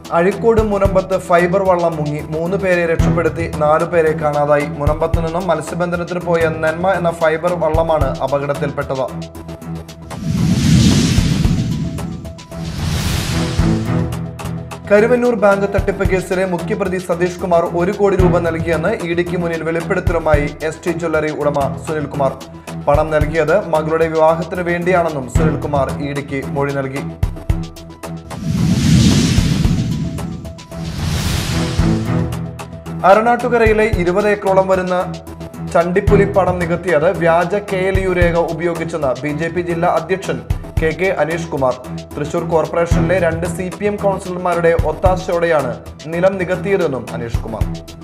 Azhikode മുനമ്പത്ത് fibre വള്ളം മുങ്ങി മൂന്ന് പേരെ രക്ഷപ്പെടുത്തി നാലു പേരെ കാണാതായി മുനമ്പത്ത് നിന്നും മത്സ്യബന്ധനത്തിന് പോയ നന്മ എന്ന ഫൈബർ വള്ളമാണ് അപകടത്തിൽപ്പെട്ടത് കരുവന്നൂർ ബാങ്ക് തട്ടിപ്പ് കേസിലെ മുഖ്യപ്രതി സതീഷ് കുമാർ ഒരു കോടി രൂപ നൽകിയെന്ന് ഇഡിക്ക് മുന്നിൽ വെളിപ്പെടുത്തലുമായി എസ് ടി ജ്വല്ലറി ഉടമ സുനിൽകുമാർ പണം നൽകിയത് മകളുടെ വിവാഹത്തിന് വേണ്ടിയാണെന്നും സുനിൽകുമാർ ഇഡിക്ക് മൊഴി നൽകി അരണാട്ടുകരയിലെ ഇരുപത് ഏക്കറോളം വരുന്ന ചണ്ടിപ്പുലി പണം നികത്തിയത് വ്യാജ കെ എൽ യു രേഖ ഉപയോഗിച്ചെന്ന് ബി ജെ പി ജില്ലാ അധ്യക്ഷൻ കെ കെ അനീഷ് കുമാർ തൃശൂർ കോർപ്പറേഷനിലെ രണ്ട് സി പി എം കൗൺസിലർമാരുടെ ഒത്താശയോടെയാണ് നിലം നികത്തിയതെന്നും അനീഷ് കുമാർ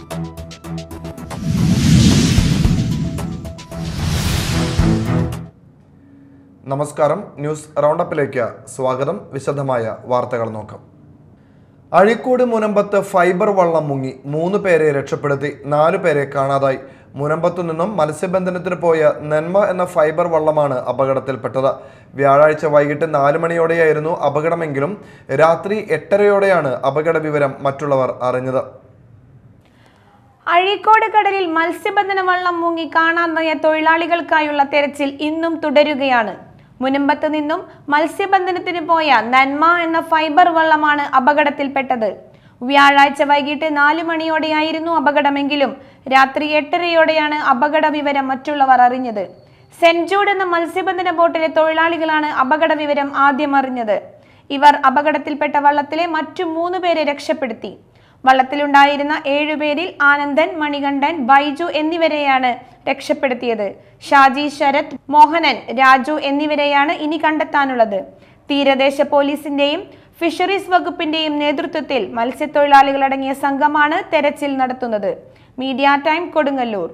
നമസ്കാരം ന്യൂസ് റൗണ്ടപ്പിലേക്ക് സ്വാഗതം വിശദമായ വാർത്തകൾ നോക്കാം അഴീക്കോട് മുനമ്പത്ത് ഫൈബർ വള്ളം മുങ്ങി മൂന്ന് പേരെ രക്ഷപ്പെടുത്തി നാലു പേരെ കാണാതായി മുനമ്പത്തു നിന്നും മത്സ്യബന്ധനത്തിന് പോയ നന്മ എന്ന ഫൈബർ വള്ളമാണ് അപകടത്തിൽപ്പെട്ടത് വ്യാഴാഴ്ച വൈകിട്ട് നാല് മണിയോടെയായിരുന്നു അപകടമെങ്കിലും രാത്രി എട്ടരയോടെയാണ് അപകട വിവരം മറ്റുള്ളവർ അറിഞ്ഞത് അഴീക്കോട് കടലിൽ മത്സ്യബന്ധന വള്ളം മുങ്ങി കാണാതായ തൊഴിലാളികൾക്കായുള്ള തെരച്ചിൽ ഇന്നും തുടരുകയാണ് മുനമ്പത്ത് നിന്നും മത്സ്യബന്ധനത്തിന് പോയ നന്മ എന്ന ഫൈബർ വള്ളമാണ് അപകടത്തിൽപ്പെട്ടത് വ്യാഴാഴ്ച വൈകിട്ട് നാല് മണിയോടെയായിരുന്നു അപകടമെങ്കിലും രാത്രി എട്ടരയോടെയാണ് അപകട വിവരം മറ്റുള്ളവർ അറിഞ്ഞത് സെന്റ് ജൂഡ് എന്ന മത്സ്യബന്ധന ബോട്ടിലെ തൊഴിലാളികളാണ് അപകട വിവരം ആദ്യം അറിഞ്ഞത് ഇവർ അപകടത്തിൽപ്പെട്ട വള്ളത്തിലെ മറ്റു മൂന്ന് പേരെ രക്ഷപ്പെടുത്തി വള്ളത്തിലുണ്ടായിരുന്ന ഏഴുപേരിൽ ആനന്ദൻ മണികണ്ഠൻ ബൈജു എന്നിവരെയാണ് രക്ഷപ്പെടുത്തിയത് ഷാജി ശരത് മോഹനൻ രാജു എന്നിവരെയാണ് ഇനി കണ്ടെത്താനുള്ളത് തീരദേശ പോലീസിന്റെയും ഫിഷറീസ് വകുപ്പിന്റെയും നേതൃത്വത്തിൽ മത്സ്യത്തൊഴിലാളികളടങ്ങിയ സംഘമാണ് തെരച്ചിൽ നടത്തുന്നത് മീഡിയ ടൈം കൊടുങ്ങല്ലൂർ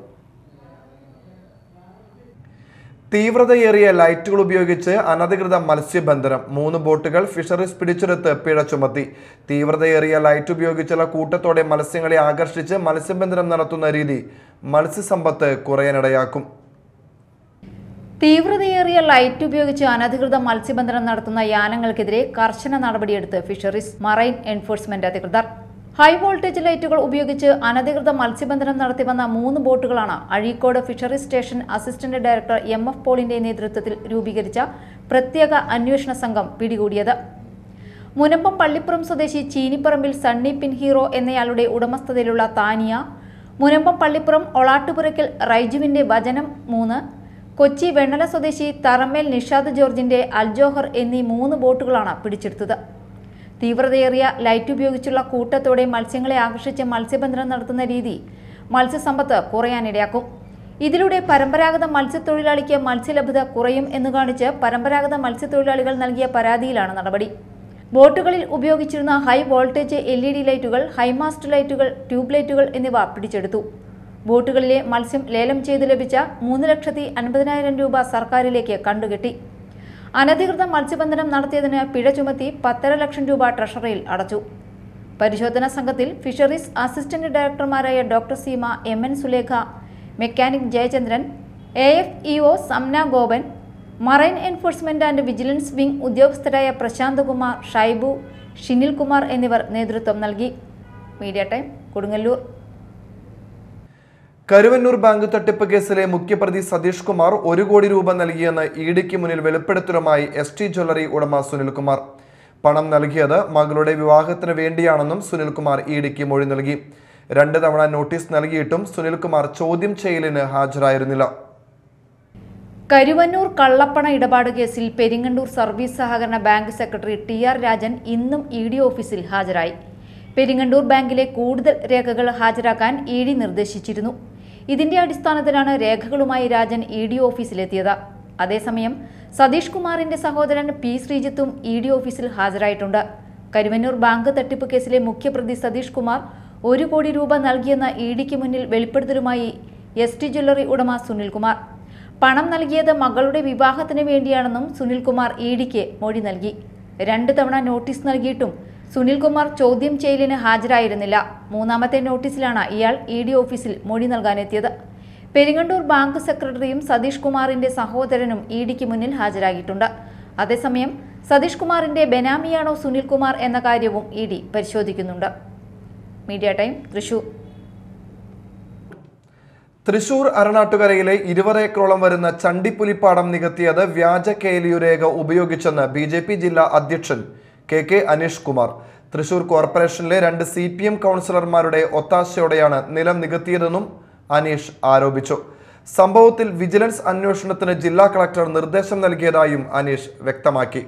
തീവ്രതയേറിയ ലൈറ്റുകൾ ഉപയോഗിച്ച് അനധികൃത മത്സ്യബന്ധനം മൂന്ന് ബോട്ടുകൾ ഫിഷറീസ് പിടിച്ചെടുത്ത് പിഴ ചുമത്തി തീവ്രതയേറിയ ലൈറ്റ് ഉപയോഗിച്ചുള്ള കൂട്ടത്തോടെ മത്സ്യങ്ങളെ ആകർഷിച്ച് മത്സ്യബന്ധനം നടത്തുന്ന രീതി മത്സ്യസമ്പത്ത് കുറയാനിടയാക്കും തീവ്രതയേറിയ ലൈറ്റ് ഉപയോഗിച്ച് അനധികൃത മത്സ്യബന്ധനം നടത്തുന്ന യാനങ്ങൾക്കെതിരെ കർശന നടപടിയെടുത്ത് ഫിഷറീസ് മറൈൻ എൻഫോഴ്സ്മെന്റ് അധികൃതർ ഹൈ വോൾട്ടേജ് ലൈറ്റുകൾ ഉപയോഗിച്ച് അനധികൃത മത്സ്യബന്ധനം നടത്തിവന്ന മൂന്ന് ബോട്ടുകളാണ് Azhikode fisheries station assistant director M F പോളിന്റെ നേതൃത്വത്തിൽ രൂപീകരിച്ച പ്രത്യേക അന്വേഷണ സംഘം പിടികൂടിയത് മുനമ്പം പള്ളിപ്പുറം സ്വദേശി ചീനിപ്പറമ്പിൽ സണ്ണി പിൻ ഹീറോ എന്നയാളുടെ ഉടമസ്ഥതയിലുള്ള താനിയ മുനമ്പം പള്ളിപ്പുറം ഒളാട്ടുപുരയ്ക്കൽ റൈജുവിന്റെ വചനം മൂന്ന് കൊച്ചി വെണ്ണല സ്വദേശി തറമേൽ നിഷാദ് ജോർജിന്റെ അൽജോഹർ എന്നീ മൂന്ന് ബോട്ടുകളാണ് പിടിച്ചെടുത്തത് തീവ്രതയേറിയ ലൈറ്റ് ഉപയോഗിച്ചുള്ള കൂട്ടത്തോടെ മത്സ്യങ്ങളെ ആകർഷിച്ച് മത്സ്യബന്ധനം നടത്തുന്ന രീതി മത്സ്യസമ്പത്ത് കുറയാനിടയാക്കും ഇതിലൂടെ പരമ്പരാഗത മത്സ്യത്തൊഴിലാളിക്ക് മത്സ്യലഭ്യത കുറയും എന്ന് കാണിച്ച് പരമ്പരാഗത മത്സ്യത്തൊഴിലാളികൾ നൽകിയ പരാതിയിലാണ് നടപടി ബോട്ടുകളിൽ ഉപയോഗിച്ചിരുന്ന high voltage L E D ലൈറ്റുകൾ ഹൈമാസ്റ്റ് ലൈറ്റുകൾ ട്യൂബ് ലൈറ്റുകൾ എന്നിവ പിടിച്ചെടുത്തു ബോട്ടുകളിലെ മത്സ്യം ലേലം ചെയ്ത് ലഭിച്ച മൂന്ന് ലക്ഷത്തി അൻപതിനായിരം രൂപ സർക്കാരിലേക്ക് കണ്ടുകെട്ടി അനധികൃത മത്സ്യബന്ധനം നടത്തിയതിന് പിഴ ചുമത്തി പത്തര ലക്ഷം രൂപ ട്രഷറിയിൽ അടച്ചു പരിശോധനാ സംഘത്തിൽ ഫിഷറീസ് അസിസ്റ്റന്റ് ഡയറക്ടർമാരായ doctor Seema M N Sulekha mechanic Jayachandran A F E O Samna Gopan marine enforcement and vigilance wing ഉദ്യോഗസ്ഥരായ പ്രശാന്ത് കുമാർ ഷൈബു ഷിനിൽ കുമാർ എന്നിവർ നേതൃത്വം നൽകി media time Kodungallur Karuvannur bank തട്ടിപ്പ് കേസിലെ മുഖ്യപ്രതി സതീഷ് കുമാർ ഒരു കോടി രൂപ നൽകിയെന്ന് ഇഡിക്ക് മുന്നിൽ വെളിപ്പെടുത്തലുമായി എസ് ടി ജ്വല്ലറി ഉടമ സുനിൽകുമാർ പണം നൽകിയത് മകളുടെ വിവാഹത്തിന് വേണ്ടിയാണെന്നും സുനിൽകുമാർ ഇഡിക്ക് മൊഴി നൽകി രണ്ട് തവണ നോട്ടീസ് നൽകിയിട്ടും സുനിൽകുമാർ ചോദ്യം ചെയ്യലിന് ഹാജരായിരുന്നില്ല കരുവന്നൂർ കള്ളപ്പണ ഇടപാട് കേസിൽ പെരിങ്ങണ്ടൂർ സർവീസ് സഹകരണ bank secretary T R Rajan ഇന്നും ഇ ഡി ഓഫീസിൽ ഹാജരായി പെരിങ്ങണ്ടൂർ ബാങ്കിലെ കൂടുതൽ രേഖകൾ ഹാജരാക്കാൻ ഇ ഡി നിർദ്ദേശിച്ചിരുന്നു ഇതിന്റെ അടിസ്ഥാനത്തിലാണ് രേഖകളുമായി രാജൻ ഇ ഡി ഓഫീസിലെത്തിയത് അതേസമയം സതീഷ് കുമാറിന്റെ സഹോദരൻ പി ശ്രീജിത്തും ഇ ഡി ഓഫീസിൽ ഹാജരായിട്ടുണ്ട് കരുവന്നൂർ ബാങ്ക് തട്ടിപ്പ് കേസിലെ മുഖ്യപ്രതി സതീഷ് കുമാർ ഒരു കോടി രൂപ നൽകിയെന്ന ഇ ഡിക്ക് മുന്നിൽ വെളിപ്പെടുത്തലുമായി എസ് ടി ജ്വല്ലറി ഉടമ സുനിൽകുമാർ പണം നൽകിയത് മകളുടെ വിവാഹത്തിന് വേണ്ടിയാണെന്നും സുനിൽകുമാർ ഇ ഡിക്ക് മൊഴി നൽകി രണ്ട് തവണ നോട്ടീസ് നൽകിയിട്ടും സുനിൽകുമാർ ചോദ്യം ചെയ്യലിന് ഹാജരായിരുന്നില്ല മൂന്നാമത്തെ നോട്ടീസിലാണ് ഇയാൾ ഇ ഡി ഓഫീസിൽ മൊഴി നൽകാനെത്തിയത് പെരിങ്ങണ്ടൂർ ബാങ്ക് സെക്രട്ടറിയും സതീഷ് കുമാറിന്റെ സഹോദരനും ഇ ഡിക്ക് മുന്നിൽ ഹാജരാകിയിട്ടുണ്ട് അതേസമയം സതീഷ് കുമാറിന്റെ ബെനാമിയാണോ സുനിൽകുമാർ എന്ന കാര്യവും ഇ ഡി പരിശോധിക്കുന്നുണ്ട് മീഡിയ ടൈം തൃശൂർ തൃശൂർ അരണാട്ടുകരയിലെ ഇരുപത് ഏക്കറോളം വരുന്ന ചണ്ടിപ്പുലിപ്പാടം നികത്തിയത് വ്യാജ കേലിയു രേഖ ഉപയോഗിച്ചെന്ന് ബി ജെ പി ജില്ലാ അധ്യക്ഷൻ കെ കെ അനീഷ് കുമാർ തൃശൂർ കോർപ്പറേഷനിലെ രണ്ട് സി പി എം കൗൺസിലർമാരുടെ ഒത്താശയോടെയാണ് നിലം നികത്തിയതെന്നും അനീഷ് ആരോപിച്ചു സംഭവത്തിൽ വിജിലൻസ് അന്വേഷണത്തിന് ജില്ലാ കളക്ടർ നിർദ്ദേശം നൽകിയതായും അനീഷ് വ്യക്തമാക്കി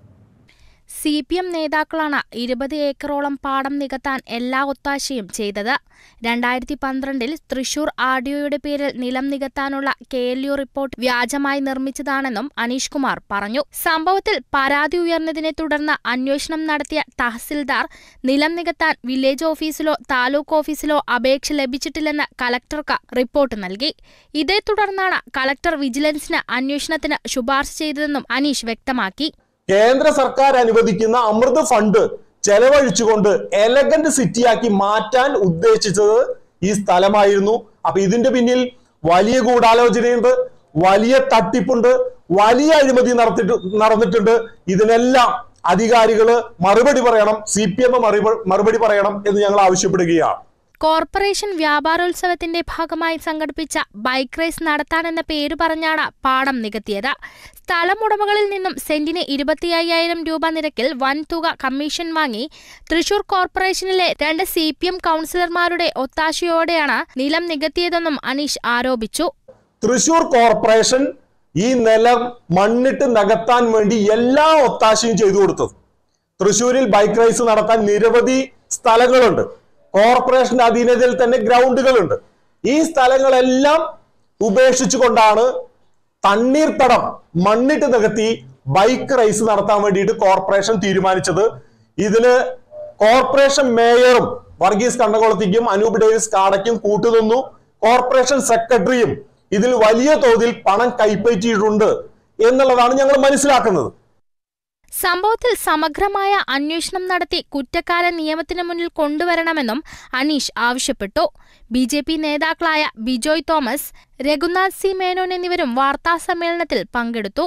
സി പി എം നേതാക്കളാണ് ഇരുപത് ഏക്കറോളം പാടം നികത്താൻ എല്ലാ ഒത്താശയും ചെയ്തത് രണ്ടായിരത്തി പന്ത്രണ്ടിൽ തൃശൂർ ആർഡിഒയുടെ പേരിൽ നിലം നികത്താനുള്ള കെ എൽ യു റിപ്പോർട്ട് വ്യാജമായി നിർമ്മിച്ചതാണെന്നും അനീഷ് കുമാർ പറഞ്ഞു സംഭവത്തിൽ പരാതി ഉയർന്നതിനെ തുടർന്ന് അന്വേഷണം നടത്തിയ തഹസിൽദാർ നിലം നികത്താൻ വില്ലേജ് ഓഫീസിലോ താലൂക്ക് ഓഫീസിലോ അപേക്ഷ ലഭിച്ചിട്ടില്ലെന്ന് കലക്ടർക്ക് റിപ്പോർട്ട് നൽകി ഇതേ തുടർന്നാണ് കലക്ടർ വിജിലൻസിന് അന്വേഷണത്തിന് ശുപാർശ ചെയ്തതെന്നും അനീഷ് വ്യക്തമാക്കി കേന്ദ്ര സർക്കാർ അനുവദിക്കുന്ന അമൃത് ഫണ്ട് ചെലവഴിച്ചുകൊണ്ട് എലഗന്റ് സിറ്റിയാക്കി മാറ്റാൻ ഉദ്ദേശിച്ചത് ഈ സ്ഥലമായിരുന്നു അപ്പൊ ഇതിന്റെ പിന്നിൽ വലിയ ഗൂഢാലോചനയുണ്ട് വലിയ തട്ടിപ്പുണ്ട് വലിയ അഴിമതി നടത്തിട്ട് നടന്നിട്ടുണ്ട് ഇതിനെല്ലാം അധികാരികള് മറുപടി പറയണം സി പി എം മറുപടി പറയണം എന്ന് ഞങ്ങൾ ആവശ്യപ്പെടുകയാണ് കോർപ്പറേഷൻ വ്യാപാരോത്സവത്തിന്റെ ഭാഗമായി സംഘടിപ്പിച്ച ബൈക്ക് റേസ് നടത്താനെന്ന പേര് പറഞ്ഞാണ് പാടം നികത്തിയത് സ്ഥലമുടമകളിൽ നിന്നും സെന്റിന് ഇരുപത്തി അയ്യായിരം രൂപ നിരക്കിൽ വൻ തുക കമ്മീഷൻ വാങ്ങി തൃശൂർ കോർപ്പറേഷനിലെ രണ്ട് സി പി എം കൗൺസിലർമാരുടെ ഒത്താശയോടെയാണ് നിലം നികത്തിയതെന്നും അനീഷ് ആരോപിച്ചു തൃശൂർ കോർപ്പറേഷൻ ഈ നിലം മണ്ണിട്ട് നികത്താൻ വേണ്ടി എല്ലാ ഒത്താശയും ചെയ്തു കൊടുത്തത് തൃശൂരിൽ ബൈക്ക് റേസ് നടത്താൻ നിരവധി സ്ഥലങ്ങളുണ്ട് കോർപ്പറേഷന്റെ അധീനതയിൽ തന്നെ ഗ്രൗണ്ടുകളുണ്ട് ഈ സ്ഥലങ്ങളെല്ലാം ഉപേക്ഷിച്ചുകൊണ്ടാണ് തണ്ണീർത്തടം മണ്ണിട്ട് നികത്തി ബൈക്ക് റേസ് നടത്താൻ വേണ്ടിയിട്ട് കോർപ്പറേഷൻ തീരുമാനിച്ചത് ഇതിന് കോർപ്പറേഷൻ മേയറും വർഗീസ് കണ്ടകുളത്തിക്കും അനൂപ് ഡേവിസ് കാടയ്ക്കും കൂട്ടുനിന്നു കോർപ്പറേഷൻ സെക്രട്ടറിയും ഇതിൽ വലിയ തോതിൽ പണം കൈപ്പറ്റിയിട്ടുണ്ട് എന്നുള്ളതാണ് ഞങ്ങൾ മനസ്സിലാക്കുന്നത് സംഭവത്തിൽ സമഗ്രമായ അന്വേഷണം നടത്തി കുറ്റക്കാരെ നിയമത്തിന് മുന്നിൽ കൊണ്ടുവരണമെന്നും അനീഷ് ആവശ്യപ്പെട്ടു ബി ജെ പി നേതാക്കളായ ബിജോയ് തോമസ് രഘുനാഥ് സി മേനോൻ എന്നിവരും വാർത്താസമ്മേളനത്തിൽ പങ്കെടുത്തു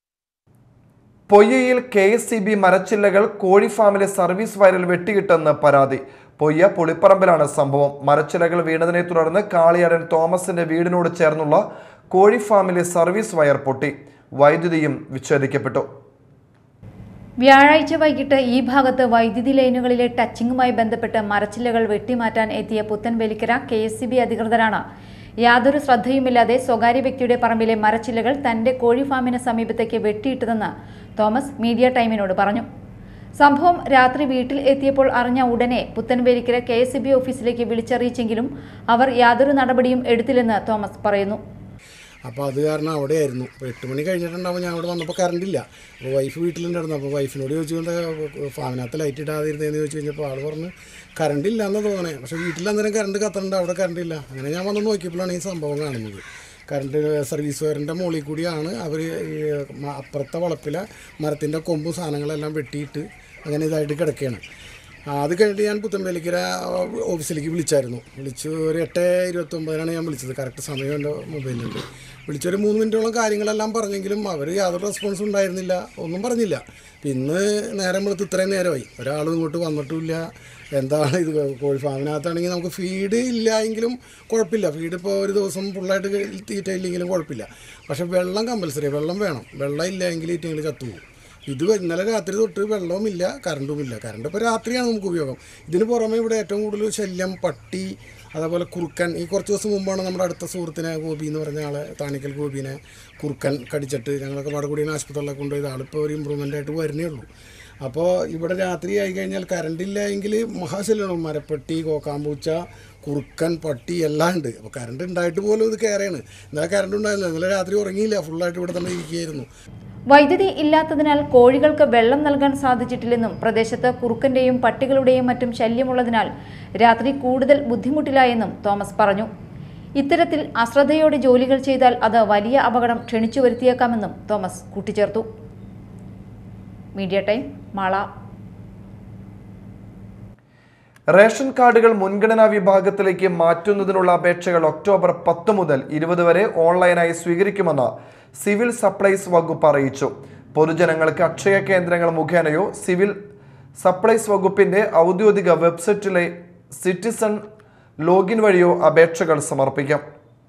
പൊയ്യയിൽ കെ എസ് സി ബി മരച്ചില്ലകൾ കോഴി ഫാമിലെ സർവീസ് വയറിൽ വെട്ടിയിട്ടെന്ന് പരാതി പൊയ്യ പുളിപ്പറമ്പിലാണ് സംഭവം മരച്ചിലകൾ വീണതിനെ തുടർന്ന് കാളിയാടൻ തോമസിന്റെ വീടിനോട് ചേർന്നുള്ള കോഴി ഫാമിലെ സർവീസ് വയർ പൊട്ടി വൈദ്യുതിയും വിച്ഛേദിക്കപ്പെട്ടു വ്യാഴാഴ്ച വൈകിട്ട് ഈ ഭാഗത്ത് വൈദ്യുതി ലൈനുകളിലെ ടച്ചിങ്ങുമായി ബന്ധപ്പെട്ട് മരച്ചില്ലകൾ വെട്ടിമാറ്റാൻ എത്തിയ Puthenvelikkara K S C B അധികൃതരാണ് യാതൊരു ശ്രദ്ധയുമില്ലാതെ സ്വകാര്യ വ്യക്തിയുടെ പറമ്പിലെ മരച്ചില്ലകൾ തന്റെ കോഴി ഫാമിന് സമീപത്തേക്ക് വെട്ടിയിട്ടതെന്ന് തോമസ് മീഡിയ ടൈമിനോട് പറഞ്ഞു സംഭവം രാത്രി വീട്ടിൽ എത്തിയപ്പോൾ അറിഞ്ഞ ഉടനെ Puthenvelikkara K S C B ഓഫീസിലേക്ക് വിളിച്ചറിയിച്ചെങ്കിലും അവർ യാതൊരു നടപടിയും എടുത്തില്ലെന്ന് തോമസ് പറയുന്നു അപ്പോൾ അത് കാരണം അവിടെയായിരുന്നു അപ്പോൾ എട്ട് മണി കഴിഞ്ഞിട്ടുണ്ടാവും ഞാൻ അവിടെ വന്നപ്പോൾ കറണ്ട് ഇല്ല അപ്പോൾ വൈഫ് വീട്ടിലുണ്ടായിരുന്നു അപ്പോൾ വൈഫിനോട് ചോദിച്ചുകൊണ്ട് ഫാമിനകത്ത് ലൈറ്റ് ഇടാതിരുന്നതെന്ന് ചോദിച്ചു കഴിഞ്ഞപ്പോൾ ആൾ പറഞ്ഞ് കറണ്ട് ഇല്ല എന്ന് തോന്നണേ പക്ഷേ വീട്ടിൽ അന്നേരം കറണ്ട് കത്തണ്ട് അവിടെ കറണ്ട് ഇല്ല അങ്ങനെ ഞാൻ വന്ന് നോക്കിയപ്പോഴാണ് ഈ സംഭവം കാണുന്നത് കറണ്ട് സർവീസ് വയറിൻ്റെ മുകളിൽ കൂടിയാണ് അവർ ഈ മ- അപ്പുറത്തെ വളപ്പിലെ മരത്തിൻ്റെ കൊമ്പും സാധനങ്ങളെല്ലാം വെട്ടിയിട്ട് അങ്ങനെ ഇതായിട്ട് കിടക്കുകയാണ് ആ, അത് കഴിഞ്ഞിട്ട് ഞാൻ പുത്തമ്പേലിക്കര ഓഫീസിലേക്ക് വിളിച്ചായിരുന്നു വിളിച്ച് ഒരു എട്ട് ഇരുപത്തൊമ്പതിനാണ് ഞാൻ വിളിച്ചത് കറക്റ്റ് സമയം എൻ്റെ മൊബൈലിലുണ്ട് വിളിച്ചൊരു മൂന്ന് മിനിറ്റോളം കാര്യങ്ങളെല്ലാം പറഞ്ഞെങ്കിലും അവർ യാതൊരു റെസ്പോൺസും ഉണ്ടായിരുന്നില്ല ഒന്നും പറഞ്ഞില്ല ഇന്ന് നേരം വെളുത്ത് ഇത്രയും നേരമായി ഒരാളും ഇങ്ങോട്ട് വന്നിട്ടുമില്ല എന്താണ് ഇത് കോഴി ഫാമിനകത്താണെങ്കിൽ നമുക്ക് ഫീഡ് ഇല്ല എങ്കിലും കുഴപ്പമില്ല ഫീഡ് ഇപ്പോൾ ഒരു ദിവസം ഫുള്ളായിട്ട് തീറ്റ ഇല്ലെങ്കിലും കുഴപ്പമില്ല പക്ഷേ വെള്ളം കമ്പൽസറി വെള്ളം വേണം വെള്ളം ഇല്ല എങ്കിൽ ഈറ്റങ്ങൾ ചത്തുപോകും ഇത് ഇന്നലെ രാത്രി തൊട്ട് വെള്ളവുമില്ല കറണ്ടുമില്ല കറണ്ട് ഇപ്പോൾ രാത്രിയാണ് നമുക്ക് ഉപയോഗം ഇതിന് പുറമെ ഇവിടെ ഏറ്റവും കൂടുതൽ ശല്യം പട്ടി അതേപോലെ കുറുക്കൻ ഈ കുറച്ച് ദിവസം മുമ്പാണ് നമ്മുടെ അടുത്ത സുഹൃത്തിനെ ഗോപി എന്ന് പറഞ്ഞ ആളെ താണിക്കൽ ഗോപീനെ കുറുക്കൻ കടിച്ചിട്ട് ഞങ്ങളൊക്കെ വടകുടിയൻ ആശുപത്രിയിലൊക്കെ കൊണ്ടുപോയത് ആളിപ്പോൾ ഒരു ഇമ്പ്രൂവ്മെൻ്റ് ആയിട്ട് വരുന്നേ ഉള്ളൂ അപ്പോൾ ഇവിടെ രാത്രി ആയി കഴിഞ്ഞാൽ കറണ്ട് ഇല്ല എങ്കിൽ മഹാശല്യമാണ് മരപ്പെട്ടി കോക്കാമ്പൂച്ച കുറുക്കൻ പട്ടി എല്ലാം ഉണ്ട് അപ്പോൾ കറണ്ട് ഉണ്ടായിട്ട് പോലും ഇത് കയറിയാണ് ഇന്നലെ കറണ്ട് ഉണ്ടായിരുന്നില്ല ഇന്നലെ രാത്രി ഉറങ്ങിയില്ല ഫുള്ളായിട്ട് ഇവിടെ തന്നെ ഇരിക്കുകയായിരുന്നു വൈദ്യുതി ഇല്ലാത്തതിനാൽ കോഴികൾക്ക് വെള്ളം നൽകാൻ സാധിച്ചിട്ടില്ലെന്നും പ്രദേശത്ത് കുറുക്കന്റെയും പട്ടികളുടെയും മറ്റും ശല്യമുള്ളതിനാൽ രാത്രി കൂടുതൽ ബുദ്ധിമുട്ടിലായെന്നും തോമസ് പറഞ്ഞു ഇത്തരത്തിൽ അശ്രദ്ധയോടെ ജോലികൾ ചെയ്താൽ അത് വലിയ അപകടം ക്ഷണിച്ചു വരുത്തിയേക്കാമെന്നും തോമസ് കൂട്ടിച്ചേർത്തു മീഡിയ ടൈം മാള റേഷൻ കാർഡുകൾ മുൻഗണനാ വിഭാഗത്തിലേക്ക് മാറ്റുന്നതിനുള്ള അപേക്ഷകൾ ഒക്ടോബർ പത്ത് മുതൽ ഇരുപത് വരെ ഓൺലൈനായി സ്വീകരിക്കുമെന്ന് സിവിൽ സപ്ലൈസ് വകുപ്പ് അറിയിച്ചു പൊതുജനങ്ങൾക്ക് അക്ഷയ കേന്ദ്രങ്ങൾ മുഖേനയോ സിവിൽ സപ്ലൈസ് വകുപ്പിന്റെ ഔദ്യോഗിക വെബ്സൈറ്റിലെ സിറ്റിസൺ ലോഗിൻ വഴിയോ അപേക്ഷകൾ സമർപ്പിക്കാം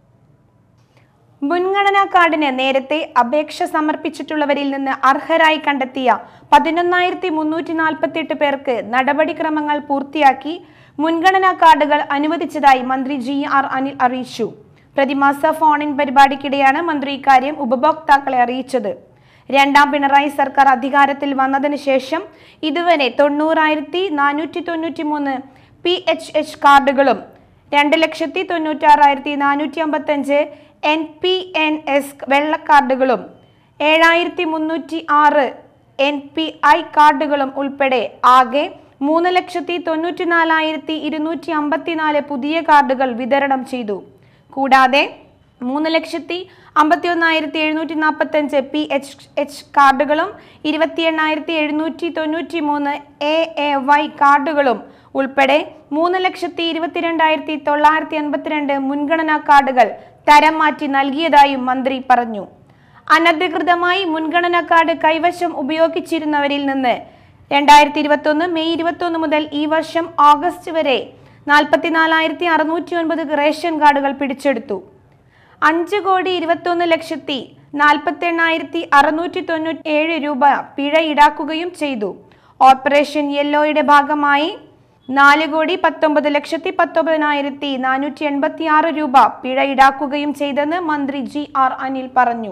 മുൻഗണനാ കാർഡിന് നേരത്തെ അപേക്ഷ സമർപ്പിച്ചിട്ടുള്ളവരിൽ നിന്ന് അർഹരായി കണ്ടെത്തിയ പതിനൊന്നായിരത്തി മുന്നൂറ്റി നാൽപ്പത്തിയെട്ട് പേർക്ക് നടപടിക്രമങ്ങൾ പൂർത്തിയാക്കി മുൻഗണനാ കാർഡുകൾ അനുവദിച്ചതായി മന്ത്രി ജി ആർ അനിൽ അറിയിച്ചു പ്രതിമാസ ഫോൺ ഇൻ പരിപാടിക്കിടെയാണ് മന്ത്രി ഇക്കാര്യം ഉപഭോക്താക്കളെ അറിയിച്ചത് രണ്ടാം പിണറായി സർക്കാർ അധികാരത്തിൽ വന്നതിന് ശേഷം ഇതുവരെ തൊണ്ണൂറായിരത്തി നാനൂറ്റി തൊണ്ണൂറ്റി മൂന്ന് പി എച്ച് എച്ച് കാർഡുകളും രണ്ട് ലക്ഷത്തി തൊണ്ണൂറ്റാറായിരത്തി നാനൂറ്റി അമ്പത്തഞ്ച് എൻ പി എൻ എസ് വെള്ള കാർഡുകളും ഏഴായിരത്തി മുന്നൂറ്റി ആറ് എൻ പി ഐ കാർഡുകളും ഉൾപ്പെടെ ആകെ മൂന്ന് ലക്ഷത്തി തൊണ്ണൂറ്റി നാലായിരത്തി ഇരുന്നൂറ്റി അമ്പത്തിനാല് പുതിയ കാർഡുകൾ വിതരണം ചെയ്തു കൂടാതെ മൂന്ന് ലക്ഷത്തി അമ്പത്തി ഒന്നായിരത്തി എഴുന്നൂറ്റി നാൽപ്പത്തഞ്ച് പി എച്ച് എച്ച് കാർഡുകളും ഇരുപത്തി എണ്ണായിരത്തി എഴുന്നൂറ്റി തൊണ്ണൂറ്റി മൂന്ന് എ എ വൈ കാർഡുകളും ഉൾപ്പെടെ മൂന്ന് ലക്ഷത്തി ഇരുപത്തിരണ്ടായിരത്തി തൊള്ളായിരത്തി എൺപത്തിരണ്ട് മുൻഗണനാ കാർഡുകൾ തരം മാറ്റി നൽകിയതായും മന്ത്രി പറഞ്ഞു അനധികൃതമായി മുൻഗണനാ കാർഡ് കൈവശം ഉപയോഗിച്ചിരുന്നവരിൽ നിന്ന് രണ്ടായിരത്തി ഇരുപത്തൊന്ന് മെയ് ഇരുപത്തൊന്ന് മുതൽ ഈ വർഷം ഓഗസ്റ്റ് വരെ നാൽപ്പത്തിനാലായിരത്തി അറുന്നൂറ്റി ഒൻപത് റേഷൻ കാർഡുകൾ പിടിച്ചെടുത്തു അഞ്ച് കോടി ഇരുപത്തൊന്ന് ലക്ഷത്തി നാൽപ്പത്തി എണ്ണായിരത്തി അറുന്നൂറ്റി തൊണ്ണൂറ്റി ഏഴ് രൂപ പിഴ ഈടാക്കുകയും ചെയ്തു ഓപ്പറേഷൻ യെല്ലോയുടെ ഭാഗമായി നാല് കോടി പത്തൊമ്പത് ലക്ഷത്തി പത്തൊമ്പതിനായിരത്തി നാനൂറ്റി എൺപത്തി ആറ് രൂപ പിഴ ഈടാക്കുകയും ചെയ്തെന്ന് മന്ത്രി ജി ആർ അനിൽ പറഞ്ഞു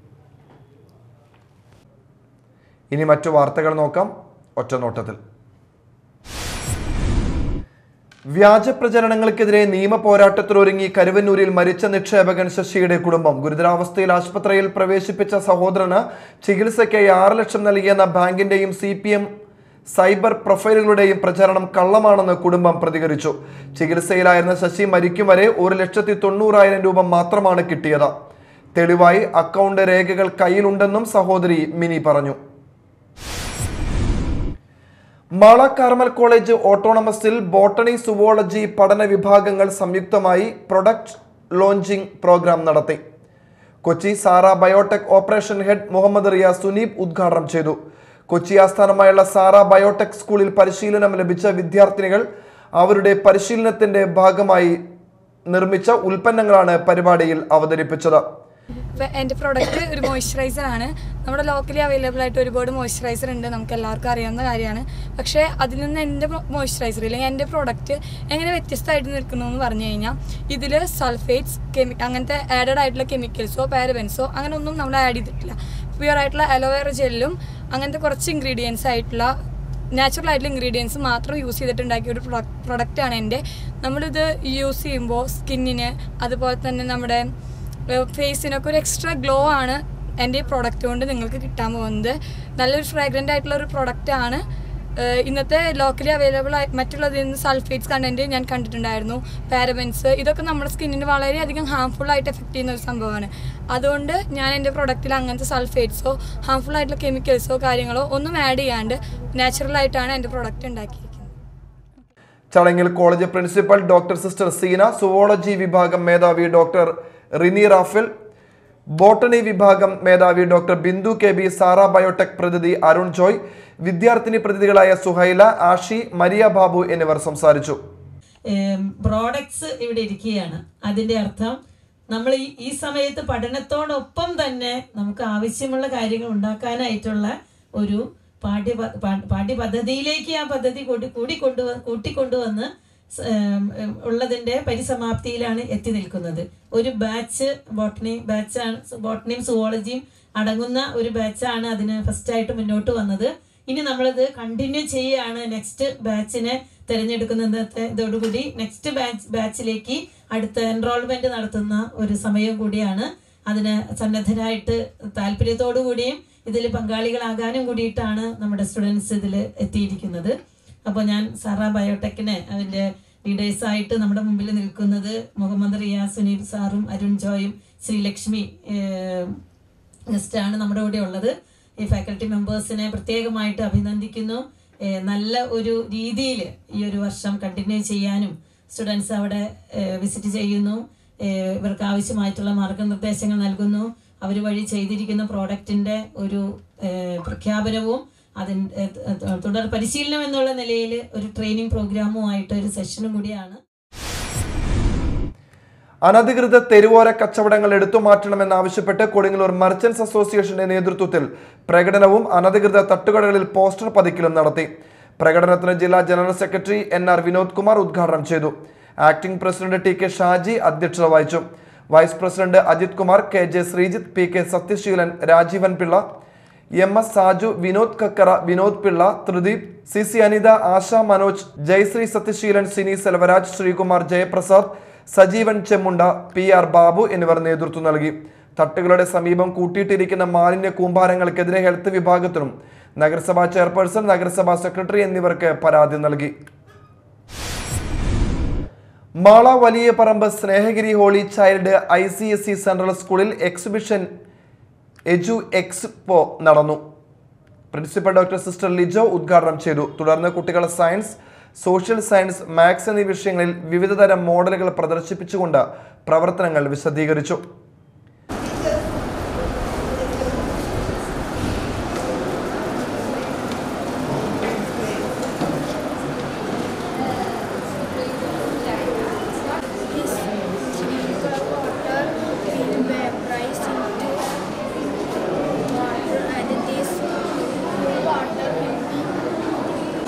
ഇനി മറ്റു വാർത്തകൾ നോക്കാം ഒറ്റനോട്ടത്തിൽ വ്യാജ പ്രചരണങ്ങൾക്കെതിരെ നിയമ പോരാട്ടത്തിലൊരുങ്ങി കരുവന്നൂരിൽ മരിച്ച നിക്ഷേപകൻ ശശിയുടെ കുടുംബം ഗുരുതരാവസ്ഥയിൽ ആശുപത്രിയിൽ പ്രവേശിപ്പിച്ച സഹോദരന് ചികിത്സയ്ക്കായി ആറ് ലക്ഷം നൽകിയെന്ന ബാങ്കിന്റെയും സി പി എം സൈബർ പ്രൊഫൈലുകളുടെയും പ്രചരണം കള്ളമാണെന്ന് കുടുംബം പ്രതികരിച്ചു ചികിത്സയിലായിരുന്ന ശശി മരിക്കും വരെ ഒരു ലക്ഷത്തി തൊണ്ണൂറായിരം രൂപ മാത്രമാണ് കിട്ടിയത് തെളിവായി അക്കൗണ്ട് രേഖകൾ കയ്യിലുണ്ടെന്നും സഹോദരി മിനി പറഞ്ഞു മാള കാർമൽ കോളേജ് ഓട്ടോണമസിൽ ബോട്ടണി സുവോളജി പഠന വിഭാഗങ്ങൾ സംയുക്തമായി പ്രൊഡക്റ്റ് ലോഞ്ചിംഗ് പ്രോഗ്രാം നടത്തി Kochi Sara biotech operation head Muhammad Riya Suneeb ഉദ്ഘാടനം ചെയ്തു കൊച്ചി ആസ്ഥാനമായുള്ള സാറ ബയോടെക് സ്കൂളിൽ പരിശീലനം ലഭിച്ച വിദ്യാർത്ഥിനികൾ അവരുടെ പരിശീലനത്തിന്റെ ഭാഗമായി നിർമ്മിച്ച ഉൽപ്പന്നങ്ങളാണ് പരിപാടിയിൽ അവതരിപ്പിച്ചത് ഇപ്പം എൻ്റെ പ്രൊഡക്റ്റ് ഒരു മോയ്സ്ചറൈസർ ആണ് നമ്മുടെ ലോക്കലി അവൈലബിൾ ആയിട്ട് ഒരുപാട് മോയ്സ്ചറൈസർ ഉണ്ട് നമുക്ക് എല്ലാവർക്കും അറിയാവുന്ന കാര്യമാണ് പക്ഷേ അതിൽ നിന്ന് എൻ്റെ മോയ്സ്ചറൈസർ അല്ലെങ്കിൽ എൻ്റെ പ്രൊഡക്റ്റ് എങ്ങനെ വ്യത്യസ്തമായിട്ട് നിൽക്കുന്നു എന്ന് പറഞ്ഞു കഴിഞ്ഞാൽ ഇതിൽ സൾഫേറ്റ്സ് കെമി അങ്ങനത്തെ ആഡഡ് ആയിട്ടുള്ള കെമിക്കൽസോ പാരബൻസോ അങ്ങനെ ഒന്നും നമ്മൾ ആഡ് ചെയ്തിട്ടില്ല പ്യുവർ ആയിട്ടുള്ള അലോവേറ ജെല്ലും അങ്ങനത്തെ കുറച്ച് ഇൻഗ്രീഡിയൻസ് ആയിട്ടുള്ള നാച്ചുറൽ ആയിട്ടുള്ള ഇൻഗ്രീഡിയൻസ് മാത്രം യൂസ് ചെയ്തിട്ടുണ്ടാക്കിയ ഒരു പ്രൊഡക്റ്റ് ആണ് എൻ്റെ നമ്മളിത് യൂസ് ചെയ്യുമ്പോൾ സ്കിന്നിന് അതുപോലെ തന്നെ നമ്മുടെ ഫേസിനൊക്കെ ഒരു എക്സ്ട്രാ ഗ്ലോ ആണ് എൻ്റെ ഈ പ്രൊഡക്റ്റ് കൊണ്ട് നിങ്ങൾക്ക് കിട്ടാൻ പോകുന്നത് നല്ലൊരു ഫ്രാഗ്രൻ്റ് ആയിട്ടുള്ള ഒരു പ്രൊഡക്റ്റ് ആണ് ഏഹ് ഇന്നത്തെ ലോക്കലി അവൈലബിൾ ആയി മറ്റുള്ളതിൽ നിന്ന് സൾഫേറ്റ്സ് കണ്ടന്റ് ഞാൻ കണ്ടിട്ടുണ്ടായിരുന്നു പാരബൻസ് ഇതൊക്കെ നമ്മുടെ സ്കിന്നിന് വളരെയധികം ഹാംഫുൾ ആയിട്ട് എഫക്റ്റ് ചെയ്യുന്ന ഒരു സംഭവമാണ് അതുകൊണ്ട് ഞാൻ എൻ്റെ പ്രൊഡക്റ്റിൽ അങ്ങനത്തെ സൾഫേറ്റ്സോ ഹാംഫുൾ ആയിട്ടുള്ള കെമിക്കൽസോ കാര്യങ്ങളോ ഒന്നും ആഡ് ചെയ്യാണ്ട് നാച്ചുറൽ ആയിട്ടാണ് എൻ്റെ പ്രൊഡക്റ്റ് ഉണ്ടാക്കിയിരിക്കുന്നത് ചടങ്ങിൽ college principal doctor sister Seena zoology വിഭാഗം മേധാവി ഡോക്ടർ റിനി റാഫേൽ ബോട്ടണി വിഭാഗം മേധാവി doctor Bindu K B Sara biotech പ്രതിനിധി അരുൺ ജോയ് വിദ്യാർത്ഥിനി പ്രതിനിധികളായ സുഹൈല ആഷി മരിയ ബാബു എന്നിവർ സംസാരിച്ചു പ്രോഡക്ട്സ് ഇവിടെ ഇരിക്കുകയാണ് അതിന്റെ അർത്ഥം നമ്മൾ ഈ ഈ സമയത്ത് പഠനത്തോടൊപ്പം തന്നെ നമുക്ക് ആവശ്യമുള്ള കാര്യങ്ങൾ ഉണ്ടാക്കാനായിട്ടുള്ള ഒരു പാഠ്യ പ- പാ- പാഠ്യപദ്ധതിയിലേക്ക് ആ പദ്ധതി കൂടി കൂടിക്കൊണ്ടുവ കൂട്ടിക്കൊണ്ടുവന്ന് സ്- ഏം, ഏം, ഉള്ളതിന്റെ പരിസമാപ്തിയിലാണ് എത്തി നിൽക്കുന്നത് ഒരു ബാച്ച് ബോട്ടണി ബാച്ചാണ് ബോട്ടണിയും സുവോളജിയും അടങ്ങുന്ന ഒരു ബാച്ചാണ് അതിന് ഫസ്റ്റ് ആയിട്ട് മുന്നോട്ട് വന്നത് ഇനി നമ്മളിത് കണ്ടിന്യൂ ചെയ്യുകയാണ് നെക്സ്റ്റ് ബാച്ചിനെ തിരഞ്ഞെടുക്കുന്നത്തെ ഇതോടുകൂടി നെക്സ്റ്റ് ബാച്ച് ബാച്ചിലേക്ക് അടുത്ത എൻറോൾമെന്റ് നടത്തുന്ന ഒരു സമയം കൂടിയാണ് അതിന് സന്നദ്ധരായിട്ട് താല്പര്യത്തോടു കൂടിയും ഇതിൽ പങ്കാളികളാകാനും കൂടിയിട്ടാണ് നമ്മുടെ സ്റ്റുഡൻസ് ഇതിൽ എത്തിയിരിക്കുന്നത് അപ്പോൾ ഞാൻ സാറ ബയോടെക്കിനെ അതിൻ്റെ ലീഡേഴ്സായിട്ട് നമ്മുടെ മുമ്പിൽ നിൽക്കുന്നത് മുഹമ്മദ് റിയാസ് സുനീൽ സാറും അരുൺ ജോയും ശ്രീലക്ഷ്മി ഏഹ്, ഗസ്റ്റാണ് നമ്മുടെ കൂടെ ഉള്ളത് ഈ ഫാക്കൽറ്റി മെമ്പേഴ്സിനെ പ്രത്യേകമായിട്ട് അഭിനന്ദിക്കുന്നു ഏഹ് നല്ല ഒരു രീതിയിൽ ഈ ഒരു വർഷം കണ്ടിന്യൂ ചെയ്യാനും സ്റ്റുഡൻസ് അവിടെ വിസിറ്റ് ചെയ്യുന്നു ഏഹ് ഇവർക്ക് ആവശ്യമായിട്ടുള്ള മാർഗനിർദ്ദേശങ്ങൾ നൽകുന്നു അവർ വഴി ചെയ്തിരിക്കുന്ന പ്രോഡക്റ്റിന്റെ ഒരു ഏഹ്, പ്രഖ്യാപനവും അതിൻ്റെ ഏഹ്, തുടർ പരിശീലനം എന്നുള്ള നിലയിൽ ഒരു ട്രെയിനിങ് പ്രോഗ്രാമുമായിട്ട് ഒരു സെഷനും കൂടിയാണ് അനധികൃത തെരുവോര കച്ചവടങ്ങൾ എടുത്തു മാറ്റണമെന്നാവശ്യപ്പെട്ട് കൊടുങ്ങല്ലൂർ മർച്ചന്റ്സ് അസോസിയേഷന്റെ നേതൃത്വത്തിൽ പ്രകടനവും അനധികൃത തട്ടുകടകളിൽ പോസ്റ്റർ പതിക്കലും നടത്തി പ്രകടനത്തിന് ജില്ലാ general secretary N R Vinod Kumar ഉദ്ഘാടനം ചെയ്തു acting president T K Shaji അധ്യക്ഷത വഹിച്ചു vice president Ajith Kumar K J Sreejith P K Sathyaseelan Rajeevan Pillai M S Saju Vinod Kakkara Vinod Pillai Thrideep C C Anitha Asha Manoj Jayasree Sathyaseelan Sini Selvaraj Sreekumar Jayaprasad Sajeevan Chemmunda P R Babu എന്നിവർ നേതൃത്വം നൽകി തട്ടുകളുടെ സമീപം കൂട്ടിയിട്ടിരിക്കുന്ന മാലിന്യ കൂമ്പാരങ്ങൾക്കെതിരെ ഹെൽത്ത് വിഭാഗത്തിനും നഗരസഭാ ചെയർപേഴ്സൺ നഗരസഭാ സെക്രട്ടറി എന്നിവർക്ക് പരാതി നൽകി മാള വലിയ പറമ്പ് Snehagiri holy child I C S C central സ്കൂളിൽ എക്സിബിഷൻ എജു എക്സ്പോ നടന്നു പ്രിൻസിപ്പൽ ഡോക്ടർ സിസ്റ്റർ ലിജോ ഉദ്ഘാടനം ചെയ്തു തുടർന്ന് കുട്ടികൾ സയൻസ് സോഷ്യൽ സയൻസ് മാത്സ് എന്നീ വിഷയങ്ങളിൽ വിവിധതരം മോഡലുകൾ പ്രദർശിപ്പിച്ചുകൊണ്ട് പ്രവർത്തനങ്ങൾ വിശദീകരിച്ചു This chemical water will vaporize into water and this water will be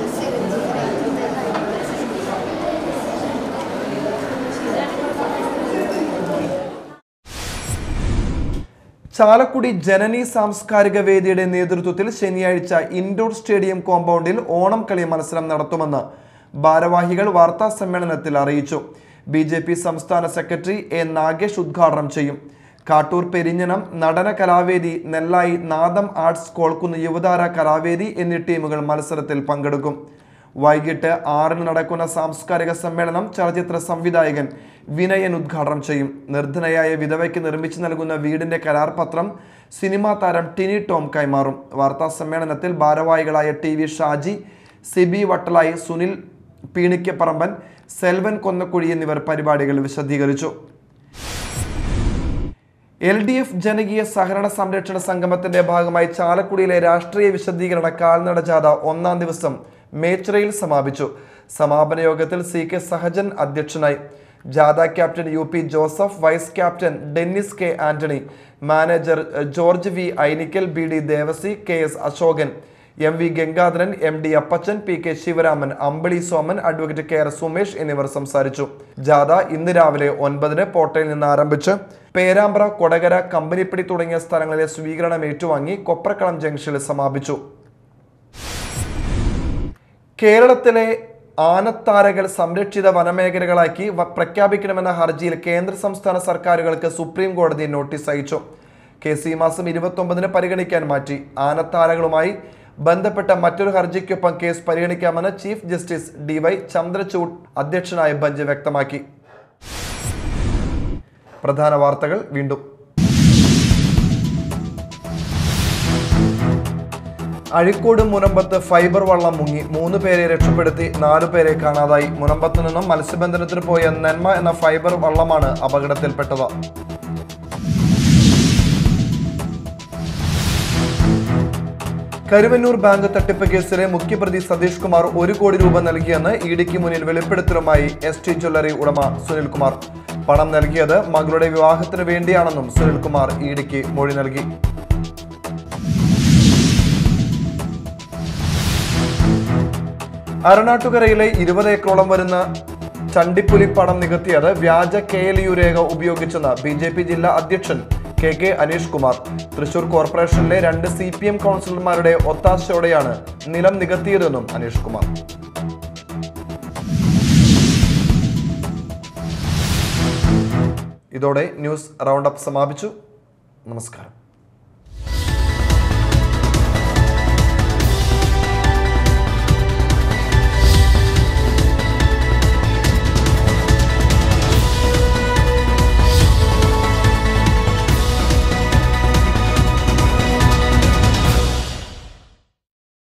Chalakudy ജനനി സാംസ്കാരിക വേദിയുടെ നേതൃത്വത്തിൽ ശനിയാഴ്ച ഇൻഡോർ സ്റ്റേഡിയം കോമ്പൗണ്ടിൽ ഓണം കളി മത്സരം നടത്തുമെന്ന് ഭാരവാഹികൾ വാർത്താ സമ്മേളനത്തിൽ അറിയിച്ചു ബി ജെ പി സംസ്ഥാന സെക്രട്ടറി എ നാഗേഷ് ഉദ്ഘാടനം ചെയ്യും കാട്ടൂർ പെരിഞ്ഞനം നടന കലാവേദി നെല്ലായി നാദം ആർട്സ് കോൾക്കുന്ന് യുവതാര കലാവേദി എന്നീ ടീമുകൾ മത്സരത്തിൽ പങ്കെടുക്കും വൈകിട്ട് ആറിന് നടക്കുന്ന സാംസ്കാരിക സമ്മേളനം ചലച്ചിത്ര സംവിധായകൻ വിനയൻ ഉദ്ഘാടനം ചെയ്യും നിർധനയായ വിധവയ്ക്ക് നിർമ്മിച്ചു നൽകുന്ന വീടിന്റെ കരാർ പത്രം സിനിമാ താരം ടിനി ടോം കൈമാറും വാർത്താ സമ്മേളനത്തിൽ ഭാരവാഹികളായ ടി വി ഷാജി സിബി വട്ടലായി സുനിൽ പീണിക്കപ്പറമ്പൻ സെൽവൻ കൊന്നക്കുഴി എന്നിവർ പരിപാടികൾ വിശദീകരിച്ചു എൽ ഡി എഫ് ജനകീയ സഹകരണ സംരക്ഷണ സംഗമത്തിന്റെ ഭാഗമായി ചാലക്കുടിയിലെ രാഷ്ട്രീയ വിശദീകരണ കാൽനട ജാഥ ഒന്നാം ദിവസം മേച്ചിറയിൽ സമാപിച്ചു സമാപന യോഗത്തിൽ സി കെ സഹജൻ അധ്യക്ഷനായി ജാഥ captain U P Joseph vice captain Dennis K Antony manager എഹ്, George V Ainikkal B D Devassy K S Ashokan M V Gangadharan M D Appachan P K Sivaraman Ambili Soman advocate K R Sumesh എന്നിവർ സംസാരിച്ചു ജാഥ ഇന്ന് രാവിലെ ഒൻപതിന് പോട്ടയിൽ നിന്ന് ആരംഭിച്ച് പേരാമ്പ്ര കൊടകര കമ്പനിപ്പിടി തുടങ്ങിയ സ്ഥലങ്ങളിലെ സ്വീകരണം ഏറ്റുവാങ്ങി കൊപ്രക്കളം ജംഗ്ഷനിൽ സമാപിച്ചു കേരളത്തിലെ ആനത്താരകൾ സംരക്ഷിത വനമേഖലകളാക്കി വ- പ്രഖ്യാപിക്കണമെന്ന ഹർജിയിൽ കേന്ദ്ര സംസ്ഥാന സർക്കാരുകൾക്ക് സുപ്രീം കോടതി നോട്ടീസ് അയച്ചു കേസ് ഈ മാസം ഇരുപത്തൊമ്പതിന് പരിഗണിക്കാൻ മാറ്റി ആനത്താരകളുമായി ബന്ധപ്പെട്ട മറ്റൊരു ഹർജിക്കൊപ്പം കേസ് പരിഗണിക്കാമെന്ന് chief justice D Y Chandrachud അധ്യക്ഷനായ ബെഞ്ച് വ്യക്തമാക്കി പ്രധാന വാർത്തകൾ വീണ്ടും അഴിക്കോട് മുനമ്പത്ത് ഫൈബർ വള്ളം മുങ്ങി മൂന്ന് പേരെ രക്ഷപ്പെടുത്തി നാലു പേരെ കാണാതായി മുനമ്പത്ത് നിന്നും മത്സ്യബന്ധനത്തിന് പോയ നന്മ എന്ന ഫൈബർ വള്ളമാണ് അപകടത്തിൽപ്പെട്ടത് കരുവന്നൂർ ബാങ്ക് തട്ടിപ്പ് കേസിലെ മുഖ്യപ്രതി സതീഷ് കുമാർ ഒരു കോടി രൂപ നൽകിയെന്ന് ഇഡിക്ക് മുന്നിൽ വെളിപ്പെടുത്തലുമായി എസ് ടി ജ്വല്ലറി ഉടമ സുനിൽകുമാർ പണം നൽകിയത് മകളുടെ വിവാഹത്തിന് വേണ്ടിയാണെന്നും സുനിൽകുമാർ ഇഡിക്ക് മൊഴി നൽകി അരണാട്ടുകരയിലെ ഇരുപത് ഏക്കറോളം വരുന്ന ചണ്ടിപ്പുലി പണം നികത്തിയത് വ്യാജ കെ എൽ യു രേഖ ഉപയോഗിച്ചെന്ന് ബി ജെ പി ജില്ലാ അധ്യക്ഷൻ കെ കെ അനീഷ് കുമാർ തൃശൂർ കോർപ്പറേഷനിലെ രണ്ട് സി പി എം കൗൺസിലർമാരുടെ ഒത്താശയോടെയാണ് നിലം നികത്തിയതെന്നും അനീഷ് കുമാർ ഇതോടെ ന്യൂസ് റൗണ്ട് അപ്പ് സമാപിച്ചു നമസ്കാരം